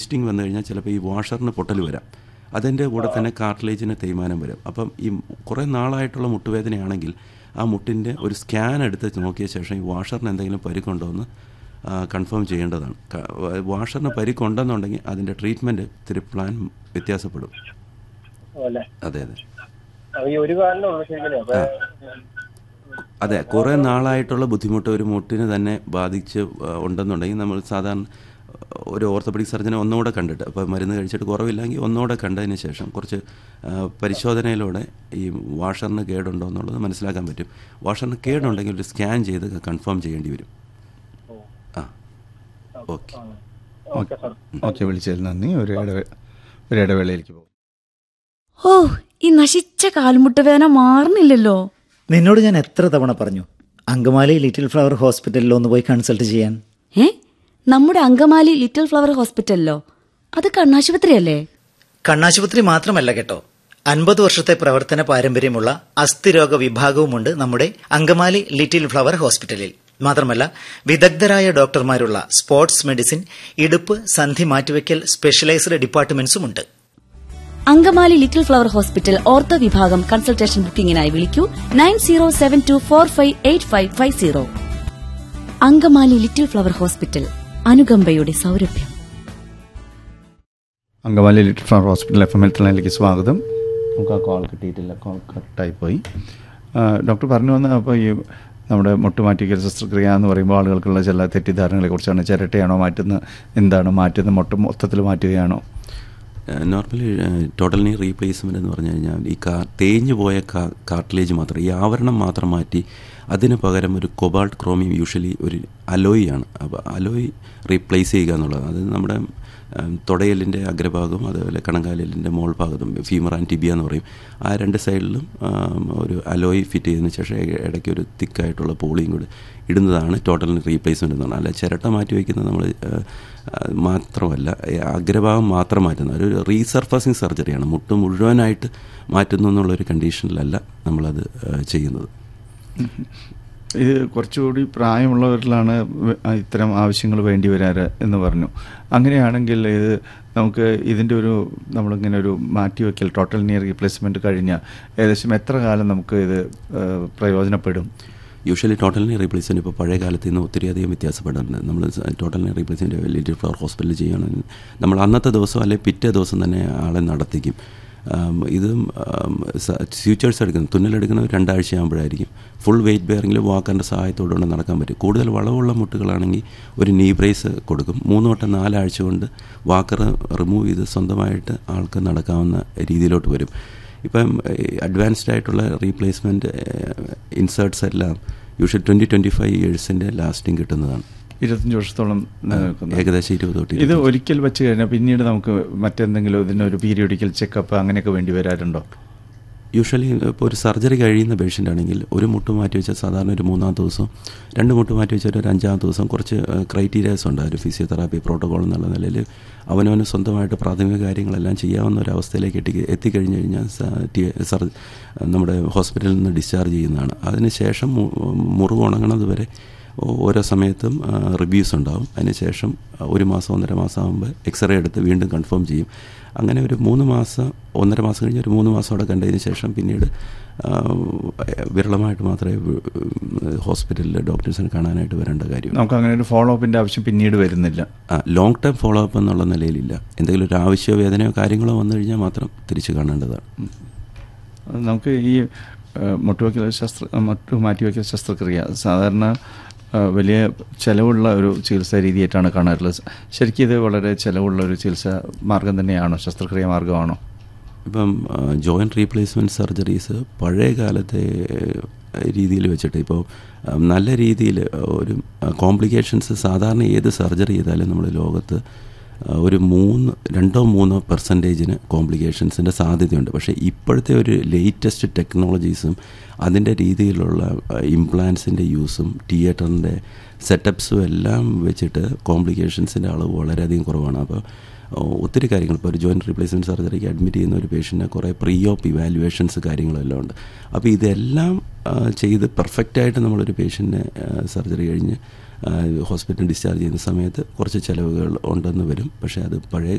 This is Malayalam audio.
ട്വിസ്റ്റിംഗ് വന്നു കഴിഞ്ഞാൽ ചിലപ്പോൾ ഈ വാഷറിന് പൊട്ടൽ വരാം അതിൻ്റെ കൂടെ തന്നെ കാർട്ടിലേജിന് തേയ്മാനം വരും അപ്പം ഈ കുറേ നാളായിട്ടുള്ള മുട്ടുവേദനയാണെങ്കിൽ ആ മുട്ടിൻ്റെ ഒരു സ്കാൻ എടുത്ത് നോക്കിയ ശേഷം ഈ വാഷറിന് എന്തെങ്കിലും പരിക്കുണ്ടോ എന്ന് കൺഫേം ചെയ്യേണ്ടതാണ് ക- വാഷറിന് പരിക്കുണ്ടെന്നുണ്ടെങ്കിൽ അതിൻ്റെ ട്രീറ്റ്മെൻറ്റ് ഇത്തിരി പ്ലാൻ വ്യത്യാസപ്പെടും അല്ലേ അതെ അതെ അപ്പൊ ഈ ഒരു കാലിനുള്ളൂ ശരിക്കും അപ്പൊ അതെ കുറേ നാളായിട്ടുള്ള ബുദ്ധിമുട്ട് ഒരു മുട്ടിന് തന്നെ ബാധിച്ച് ആ, ഉണ്ടെന്നുണ്ടെങ്കിൽ നമ്മൾ സാധാരണ ഒരു ഓർത്തോപെഡിക് സർജനെ ഒന്നുകൂടെ കണ്ടിട്ട് അപ്പോൾ മരുന്ന് കഴിച്ചിട്ട് കുറവില്ലെങ്കിൽ ഒന്നുകൂടെ കണ്ടതിന് ശേഷം കുറച്ച് ആ, പരിശോധനയിലൂടെ ഈ വാഷറിന് കേടുണ്ടോ എന്നുള്ളത് മനസ്സിലാക്കാൻ പറ്റും വാഷറിന് കേടുണ്ടെങ്കിൽ ഒരു സ്കാൻ ചെയ്ത് കൺഫേം ചെയ്യേണ്ടി വരും ആ ഓക്കെ ഓക്കെ സാർ ഓക്കെ വിളിച്ചതിൽ നന്ദി ഒരു ഇടവേ ഒരു ഇടവേളയിലേക്ക് പോകും ഓ ഈ നശിച്ച കാൽമുട്ടുവേദന മാറുന്നില്ലല്ലോ നിന്നോട് ഞാൻ എത്ര തവണ പറഞ്ഞു അങ്കമാലി ലിറ്റിൽ ഫ്ലവർ ഹോസ്പിറ്റലിൽ ഒന്ന് പോയി കൺസൾട്ട് ചെയ്യാൻ ഏ നമ്മുടെ അങ്കമാലി ലിറ്റിൽ ഫ്ലവർ ഹോസ്പിറ്റലിലോ അത് കണ്ണാശുപത്രിയല്ലേ കണ്ണാശുപത്രി മാത്രമല്ല കേട്ടോ അൻപത് വർഷത്തെ പ്രവർത്തന പാരമ്പര്യമുള്ള അസ്ഥിരോഗ വിഭാഗവുമുണ്ട് നമ്മുടെ അങ്കമാലി ലിറ്റിൽ ഫ്ലവർ ഹോസ്പിറ്റലിൽ മാത്രമല്ല വിദഗ്ധരായ ഡോക്ടർമാരുള്ള സ്പോർട്സ് മെഡിസിൻ ഇടുപ്പ് സന്ധി മാറ്റിവെക്കൽ സ്പെഷ്യലൈസ്ഡ് ഡിപ്പാർട്ട്മെന്റ്സുമുണ്ട് Angamaly Little Flower Hospital ortho വിഭാഗം കൺസൾട്ടേഷൻ ബുക്കിംഗിനായി വിളിക്കൂ nine zero seven two four five eight five five zero Angamaly Little Flower Hospital അനുകമ്പയുടെ സൗരഭ്യം Angamaly Little Flower Hospital F M ഹെൽത്തിലേക്ക് സ്വാഗതം നമുക്ക് ആ കോൾ കിട്ടിയിട്ടില്ല കോൾ കട്ടായി പോയി ആ, ഡോക്ടർ പറഞ്ഞു വന്ന അപ്പോൾ ഈ നമ്മുടെ മുട്ടുമാറ്റിക്കൽ ശസ്ത്രക്രിയ എന്ന് പറയുമ്പോൾ ആളുകൾക്കുള്ള ചില തെറ്റിദ്ധാരണകളെക്കുറിച്ചാണ് ചിരട്ടയാണോ മാറ്റുന്നത് എന്താണ് മാറ്റുന്നത് മുട്ട മൊത്തത്തിൽ മാറ്റുകയാണോ നോർമലി ടോട്ടൽ നീ റീപ്ലേസ്മെൻ്റ് എന്ന് പറഞ്ഞു കഴിഞ്ഞാൽ ഈ കാ തേഞ്ഞു പോയ കാ കാർട്ടിലേജ് മാത്രം ഈ ആവരണം മാത്രം മാറ്റി അതിന് പകരം ഒരു കൊബാൾട്ട് ക്രോമിയം യൂഷ്വലി ഒരു അലോയി ആണ് അപ്പോൾ അലോയ് റീപ്ലേസ് ചെയ്യുക എന്നുള്ളത് അത് നമ്മുടെ ഉം, തുടയെല്ലിൻ്റെ അഗ്രഭാഗം അതുപോലെ കണങ്കാലെല്ലിൻ്റെ മോൾ ഭാഗത്തും ഫീമർ ആൻഡ് ടിബിയ എന്ന് പറയും ആ രണ്ട് സൈഡിലും ഉം, ഒരു അലോയ് ഫിറ്റ് ചെയ്തതിന് ശേഷം ഇ- ഇടയ്ക്ക് ഒരു തിക്കായിട്ടുള്ള പോളിയും കൂടി ഇടുന്നതാണ് ടോട്ടൽ റീപ്ലേസ്മെൻ്റ് എന്ന് പറഞ്ഞാൽ അല്ല ചിരട്ട മാറ്റി വയ്ക്കുന്നത് നമ്മൾ മാത്രമല്ല ഈ അഗ്രഭാഗം മാത്രം മാറ്റുന്ന ഒരു റീസർഫസിങ് സർജറിയാണ് മുട്ട് മുഴുവനായിട്ട് മാറ്റുന്നു എന്നുള്ളൊരു കണ്ടീഷനിലല്ല നമ്മളത് ആ, ചെയ്യുന്നത് ഇത് കുറച്ചുകൂടി പ്രായമുള്ളവരിലാണ് വ- ഇത്തരം ആവശ്യങ്ങൾ വേണ്ടി വരാറ് എന്ന് പറഞ്ഞു അങ്ങനെയാണെങ്കിൽ ഇത് നമുക്ക് ഇതിൻ്റെ ഒരു നമ്മളിങ്ങനെ ഒരു മാറ്റിവെക്കൽ ടോട്ടൽ നിയർ റീപ്ലേസ്മെൻറ്റ് കഴിഞ്ഞാൽ ഏകദേശം എത്ര കാലം നമുക്ക് ഇത് ആ, പ്രയോജനപ്പെടും യൂഷ്വലി ടോട്ടലിനെ റീപ്ലേസ്മെൻറ്റ് ഇപ്പോൾ പഴയ കാലത്ത് നിന്ന് ഒത്തിരി അധികം വ്യത്യാസപ്പെടുന്നുണ്ട് നമ്മൾ ടോട്ടലിനെ റീപ്ലേസ്മെൻറ്റ് ലിറ്റിൽ ഫ്ലവർ ഹോസ്പിറ്റലിൽ ചെയ്യുകയാണെങ്കിൽ നമ്മൾ അന്നത്തെ ദിവസം അല്ലെങ്കിൽ പിറ്റേ ദിവസം തന്നെ ആളെ നടത്തിക്കും ആം, ഇതും സ്യൂച്ചേഴ്സ് എടുക്കുന്നത് തുന്നലെടുക്കുന്നത് രണ്ടാഴ്ച ആകുമ്പോഴായിരിക്കും ഫുൾ വെയിറ്റ് ബെയറിംഗിൽ വാക്കറിൻ്റെ സഹായത്തോടുകൂടെ നടക്കാൻ പറ്റും കൂടുതൽ വളവുള്ള മുട്ടുകളാണെങ്കിൽ ഒരു നീ ബ്രേസ് കൊടുക്കും മൂന്ന് തൊട്ട് നാലാഴ്ച കൊണ്ട് വാക്കർ റിമൂവ് ചെയ്ത് സ്വന്തമായിട്ട് ആൾക്ക് നടക്കാവുന്ന രീതിയിലോട്ട് വരും ഇപ്പം അഡ്വാൻസ്ഡ് ആയിട്ടുള്ള റീപ്ലേസ്മെൻറ്റ് ഇൻസേർട്സ് എല്ലാം യൂഷ്വൽ ട്വൻറ്റി ട്വൻറ്റി ഫൈവ് ഇയേഴ്സിൻ്റെ ലാസ്റ്റിംഗ് കിട്ടുന്നതാണ് ഇരുപത്തഞ്ച് വർഷത്തോളം നിലനിൽക്കുന്നത് ഏകദേശം ഇരുപത് തൊട്ട് ഇത് ഒരിക്കൽ വെച്ച് കഴിഞ്ഞാൽ പിന്നീട് നമുക്ക് മറ്റെന്തെങ്കിലും ഇതിനൊരു പീരിയോഡിക്കൽ ചെക്കപ്പ് അങ്ങനെയൊക്കെ വേണ്ടി വരാറുണ്ടോ യൂഷ്വലി ഇപ്പോൾ ഒരു സർജറി കഴിയുന്ന പേഷ്യൻ്റ് ആണെങ്കിൽ ഒരു മുട്ട് മാറ്റി വെച്ചാൽ സാധാരണ ഒരു മൂന്നാം ദിവസം രണ്ട് മുട്ട് മാറ്റി വെച്ചാൽ ഒരു അഞ്ചാം ദിവസം കുറച്ച് ക്രൈറ്റീരിയാസ് ഉണ്ട് ഒരു ഫിസിയോതെറാപ്പി പ്രോട്ടോകോൾ എന്നുള്ള നിലയിൽ അവനവന് സ്വന്തമായിട്ട് പ്രാഥമിക കാര്യങ്ങളെല്ലാം ചെയ്യാവുന്ന ഒരു അവസ്ഥയിലേക്ക് എത്തി എത്തിക്കഴിഞ്ഞ് കഴിഞ്ഞാൽ സ- ടി- സർ നമ്മുടെ ഹോസ്പിറ്റലിൽ നിന്ന് ഡിസ്ചാർജ് ചെയ്യുന്നതാണ് അതിനുശേഷം മു- മുറിവ് ഉണങ്ങണത് വരെ ഓ- ഓരോ സമയത്തും റിവ്യൂസ് ഉണ്ടാവും അതിനുശേഷം ഒരു മാസം ഒന്നര മാസം ആകുമ്പോൾ എക്സ്റേ എടുത്ത് വീണ്ടും കൺഫേം ചെയ്യും അങ്ങനെ ഒരു മൂന്ന് മാസം ഒന്നര മാസം കഴിഞ്ഞ് ഒരു മൂന്ന് മാസം അവിടെ കണ്ടതിന് ശേഷം പിന്നീട് ആ, വിരളമായിട്ട് മാത്രമേ ഹോസ്പിറ്റലിൽ ഡോക്ടേഴ്സിനെ കാണാനായിട്ട് വരേണ്ട കാര്യം നമുക്ക് അങ്ങനെ ഒരു ഫോളോ അപ്പിൻ്റെ ആവശ്യം പിന്നീട് വരുന്നില്ല ലോങ് ടൈം ഫോളോ അപ്പ് എന്നുള്ള നിലയിലില്ല എന്തെങ്കിലും ഒരു ആവശ്യമോ വേദനയോ കാര്യങ്ങളോ വന്നു കഴിഞ്ഞാൽ മാത്രം തിരിച്ച് കാണേണ്ടതാണ് അത് നമുക്ക് ഈ ആ, മുട്ടുവയ്ക്കൽ ശസ്ത്ര മുട്ടു മാറ്റിവയ്ക്കൽ ശസ്ത്രക്രിയ സാധാരണ ആ, വലിയ ചിലവുള്ള ഒരു ചികിത്സാ രീതിയായിട്ടാണ് കാണാറുള്ളത് ശരിക്കും ഇത് വളരെ ചിലവുള്ള ഒരു ചികിത്സാ മാർഗം തന്നെയാണോ ശസ്ത്രക്രിയ മാർഗമാണോ ഇപ്പം ജോയിൻറ്റ് റീപ്ലേസ്മെൻറ്റ് സർജറീസ് പഴയ കാലത്തെ രീതിയിൽ വെച്ചിട്ട് ഇപ്പോൾ ആ, നല്ല രീതിയിൽ ഒരു കോംപ്ലിക്കേഷൻസ് സാധാരണ ഏത് സർജറി ചെയ്താലും നമ്മൾ ലോകത്ത് ആ, ഒരു മൂന്ന് രണ്ടോ മൂന്നോ പെർസെൻറ്റേജിന് കോംപ്ലിക്കേഷൻസിൻ്റെ സാധ്യതയുണ്ട് പക്ഷേ ഇപ്പോഴത്തെ ഒരു ലേറ്റസ്റ്റ് ടെക്നോളജീസും അതിൻ്റെ രീതിയിലുള്ള ഇംപ്ലാൻസിൻ്റെ യൂസും തിയേറ്ററിൻ്റെ സെറ്റപ്സും എല്ലാം വെച്ചിട്ട് കോംപ്ലിക്കേഷൻസിൻ്റെ അളവ് വളരെയധികം കുറവാണ് അപ്പോൾ ഒത്തിരി കാര്യങ്ങൾ ഇപ്പോൾ ഒരു ജോയിൻറ്റ് റീപ്ലേസ്മെൻറ്റ് സർജറിക്ക് അഡ്മിറ്റ് ചെയ്യുന്ന ഒരു പേഷ്യൻറ്റിനെ കുറേ പ്രീ ഓപ്പ് ഇവാലുവേഷൻസ് കാര്യങ്ങളെല്ലാം ഉണ്ട് അപ്പോൾ ഇതെല്ലാം ആ, ചെയ്ത് പെർഫെക്റ്റായിട്ട് നമ്മളൊരു പേഷ്യൻറ്റിനെ സർജറി കഴിഞ്ഞ് ഹോസ്പിറ്റലിൽ ഡിസ്ചാർജ് ചെയ്യുന്ന സമയത്ത് കുറച്ച് ചിലവുകൾ ഉണ്ടെന്ന് വരും പക്ഷേ അത് പഴയ